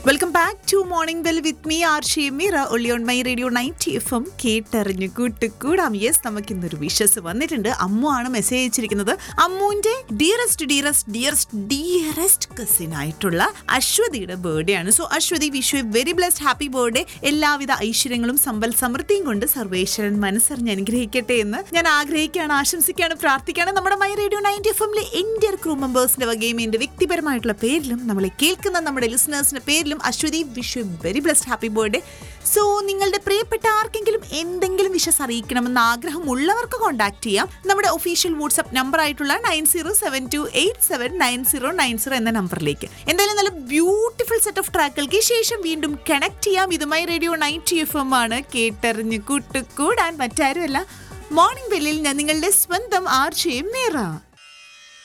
welcome back to morning bell with me R ഷീമിറ ഒള്ളി on my radio ninety F M കേട്ടറിഞ്ഞു കൂട്ടുകൂടാം yes നമുക്ക് ഇന്നൊരു വിഷസ് വന്നിട്ടുണ്ട് അമ്മു ആണ് മെസ്സേജ് അയച്ചിരിക്കുന്നത് അമ്മുവിന്റെ dearest dearest dearest dearest cousin ആയിട്ടുള്ള അശ്വതിയുടെ ബർത്ത്ഡേ ആണ് so Aswathi wish you very blessed happy birthday എല്ലാവിധ ഐശ്വര്യങ്ങളും സമ്പൽ സമൃദ്ധിയും കൊണ്ട് സർവേശ്വരൻ മനസ്സറിഞ്ഞ് അനുഗ്രഹിക്കട്ടെ എന്ന് ഞാൻ ആഗ്രഹിക്കുകയാണ് ആശംസിക്കുകയാണ് പ്രാർത്ഥിക്കുകയാണ് നമ്മുടെ മൈ റേഡിയോ നയൻറ്റി എഫ് എമ്മിലെ ഇന്ത്യ ക്രൂ മെമ്പേഴ്സിന്റെ വകയും എന്റെ വ്യക്തിപരമായിട്ടുള്ള പേരിലും നമ്മളെ കേൾക്കുന്ന നമ്മുടെ ലിസണേഴ്സിന്റെ പേരിലും Aswathi wish very blessed happy birthday so നിങ്ങളുടെ പ്രിയപ്പെട്ട ആർക്കെങ്കിലും എന്തെങ്കിലും വിഷസ് അറിയിക്കണമെന്ന് ആഗ്രഹമുള്ളവർക്ക് കോൺടാക്ട് ചെയ്യാം നമ്മുടെ ഒഫീഷ്യൽ വാട്സ്ആപ്പ് നമ്പർ ആയിട്ടുള്ള nine zero seven two eight seven nine zero nine zero എന്ന നമ്പറിലേക്ക് എന്തായാലും നല്ല ബ്യൂട്ടിഫുൾ സെറ്റ് ഓഫ് ട്രാക്കുകൾക്ക് ശേഷം വീണ്ടും കണക്ട് ചെയ്യാം ഇതുമായി റേഡിയോ നൈറ്റ് എഫ് എം ആണ് കേട്ടറിഞ്ഞ് കൂട്ടുകൂടാൻ മറ്റാരുമല്ല മോർണിംഗ് ബെല്ലിൽ ഞാൻ നിങ്ങളുടെ സ്വന്തം ആർച്ചയും മീറ